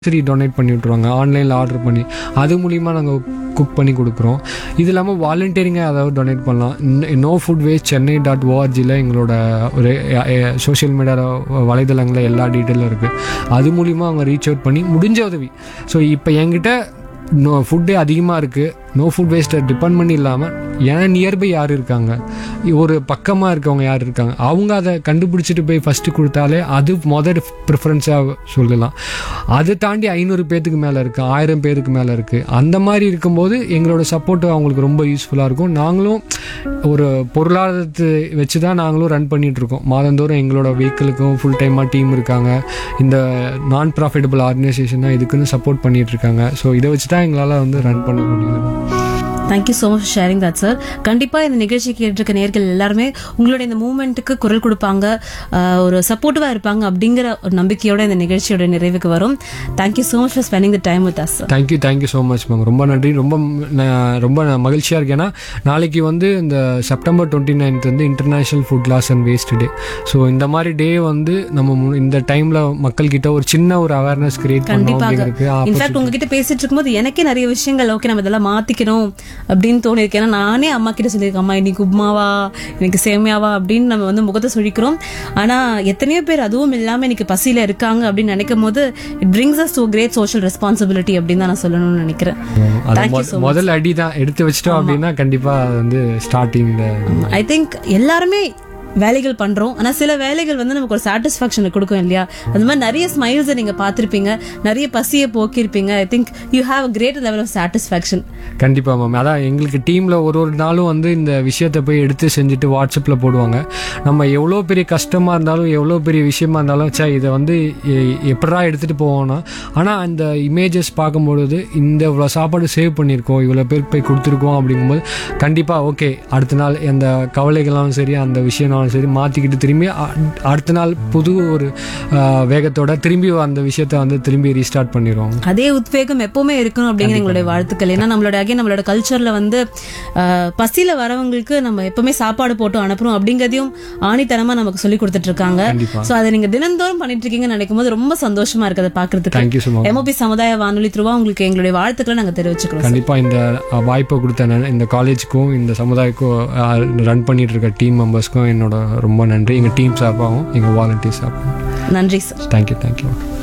சரி டொனேட் பண்ணி விட்ருவாங்க ஆன்லைனில் ஆர்டர் பண்ணி அது மூலிமா நாங்கள் குக் பண்ணி கொடுக்குறோம் இது இல்லாமல் வாலண்டியரிங்காக அதாவது டொனேட் பண்ணலாம் no food waste Chennai dot ஓஆர்ஜியில் எங்களோட ஒரு சோஷியல் மீடியாவில் வலைதளங்களில் எல்லா டீட்டெயிலும் இருக்குது அது மூலிமா அவங்க ரீச் அவுட் பண்ணி முடிஞ்ச உதவி ஸோ இப்போ என்கிட்ட நோ ஃபுட்டு அதிகமாக இருக்குது நோ ஃபுட் வேஸ்ட்டை டிபெண்ட் பண்ணி இல்லாமல் ஏன் நியர்பை யார் இருக்காங்க ஒரு பக்கமாக இருக்கவங்க யார் இருக்காங்க அவங்க அதை கண்டுபிடிச்சிட்டு போய் ஃபஸ்ட்டு கொடுத்தாலே அது மொதல் ப்ரிஃபரன்ஸாக சொல்லலாம் அதை தாண்டி ஐநூறு பேத்துக்கு மேலே இருக்குது ஆயிரம் பேருக்கு மேலே இருக்குது அந்த மாதிரி இருக்கும்போது எங்களோட சப்போர்ட் அவங்களுக்கு ரொம்ப யூஸ்ஃபுல்லாக இருக்கும் நாங்களும் ஒரு பொருளாதாரத்தை வச்சு தான் நாங்களும் ரன் பண்ணிட்டு இருக்கோம் மாதந்தோறும் எங்களோட வெஹிக்கிளுக்கும் ஃபுல் டைமாக டீம் இருக்காங்க இந்த நான் ப்ராஃபிட்டபிள் ஆர்கனைசேஷன் தான் இதுக்குன்னு சப்போர்ட் பண்ணிட்டு இருக்காங்க ஸோ இதை வச்சு தான் எங்களால் வந்து ரன் பண்ண முடியுது thank you so much sharing that sir கண்டிப்பாக இந்த நிகழ்ச்சி கேட்டிருக்க நேர்கள் எல்லாருமே உங்களுடைய இந்த மூமெண்ட்டுக்கு குரல் கொடுப்பாங்க ஆஹ் ஒரு சப்போர்ட்டிவாக இருப்பாங்க அப்படிங்கிற ஒரு நம்பிக்கையோட இந்த நிகழ்ச்சியோட நிறைவுக்கு வரும் thank you so much for spending the time with us sir thank you thank you so much ma'am ரொம்ப நன்றி ரொம்ப நான் ரொம்ப மகிழ்ச்சியாக இருக்கேன் ஏன்னா நாளைக்கு வந்து இந்த செப்டம்பர் டுவெண்ட்டி நைன்த் வந்து international food loss and waste day so இந்த மாதிரி டே வந்து நம்ம மு- இந்த டைமில் மக்கள்கிட்ட ஒரு சின்ன ஒரு அவேர்னஸ் கிரியேட் பண்ணோம் கண்டிப்பாக அப்படிங்கிறதுக்கு இன்ஃபேக்ட் உங்ககிட்ட பேசிட்டு இருக்கும்போது எனக்கே நிறைய விஷயங்கள் ஓகே நம்ம இதெல்லாம் மாத்திக்கணும் அப்படின்னு தோணிருக்கு ஏன்னா நானே அம்மா கிட்ட சொல்லியிருக்கேன் அம்மா இன்னைக்கு உப்மாவா இன்னைக்கு சேமியாவா அப்படின்னு நம்ம வந்து முகத்தை சுழிக்கிறோம் ஆனா எத்தனையோ பேர் அதுவும் இல்லாம இன்னைக்கு பசியில இருக்காங்க அப்படின்னு நினைக்கும் போது it brings us to great social responsibility அப்படின்னு தான் நான் சொல்லணும்னு நினைக்கிறேன் அது Thank you மொத- so much. முதல் அடி தான் எடுத்து வச்சிட்டோம் அப்படின்னா கண்டிப்பாக அது வந்து ஸ்டார்டிங்கில் ஐ திங்க் எல்லாருமே வேலைகள் பண்றோம் ஆனா சில வேலைகள் வந்து நமக்கு ஒரு சாட்டிஸ்பாக்சனை கொடுக்கும் இல்லையா அந்த மாதிரி நிறைய ஸ்மைல்ஸை நீங்க பார்த்திருப்பீங்க நிறைய பசியை போக்கியிருப்பீங்க I think you have a great level of satisfaction கண்டிப்பாக மேம் அதான் எங்களுக்கு டீமில் ஒரு ஒரு நாளும் வந்து இந்த விஷயத்தை போய் எடுத்து செஞ்சுட்டு வாட்ஸ்அப்பில் போடுவாங்க நம்ம எவ்வளோ பெரிய கஷ்டமாக இருந்தாலும் எவ்வளோ பெரிய விஷயமா இருந்தாலும் சே இதை வந்து எ- எப்படிடா எடுத்துகிட்டு போவோம்னா ஆனால் அந்த இமேஜஸ் பார்க்கும்பொழுது இந்த இவ்வளோ சாப்பாடு சேவ் பண்ணியிருக்கோம் இவ்வளோ பேருக்கு போய் கொடுத்துருக்கோம் அப்படிங்கும்போது கண்டிப்பாக ஓகே அடுத்த நாள் எந்த கவலைகளாலும் சரி அந்த விஷயம்னாலும் சரி மாற்றிக்கிட்டு திரும்பி அ- அடுத்த நாள் புது ஒரு ஆ, வேகத்தோட திரும்பி அந்த விஷயத்தை வந்து திரும்பி ரீஸ்டார்ட் பண்ணிடுவோம் அதே உத்வேகம் எப்பவுமே இருக்கணும் அப்படிங்கிற எங்களுடைய வாழ்த்துக்கள் ஏன்னா நம்மளோட அகைன் நம்மளோட கல்ச்சர்ல வந்து ஆஹ், பசியில வரவங்களுக்கு நம்ம எப்பவுமே சாப்பாடு போட்டு அனுப்புறோம் அப்படிங்கறதையும் ஆணித்தனமா நமக்கு சொல்லி கொடுத்துட்டு இருக்காங்க கண்டிப்பா. சோ அதை நீங்க தினந்தோறும் பண்ணிட்டு இருக்கீங்கன்னு நினைக்கும் போது ரொம்ப சந்தோஷமா இருக்கு அதை பாக்குறதுக்கு தேங்க்யூ ஸோ மச் எம்ஓபி சமுதாய வானொலி த்ரூவா உங்களுக்கு எங்களுடைய வாழ்த்துக்களை நாங்க தெரிவிச்சுக்கிறோம் கண்டிப்பா இந்த அஹ், வாய்ப்பை கொடுத்த ந- இந்த காலேஜுக்கும் இந்த சமுதாயக்கும் ரன் பண்ணிட்டு இருக்க டீம் மெம்பர்ஸ்க்கும் என்னோட ரொம்ப நன்றி எங்க டீம் சார்பாகவும் எங்க வாலண்டியர் சார்பாகவும் நன்றி சார் தேங்க்யூ தேங்க்யூ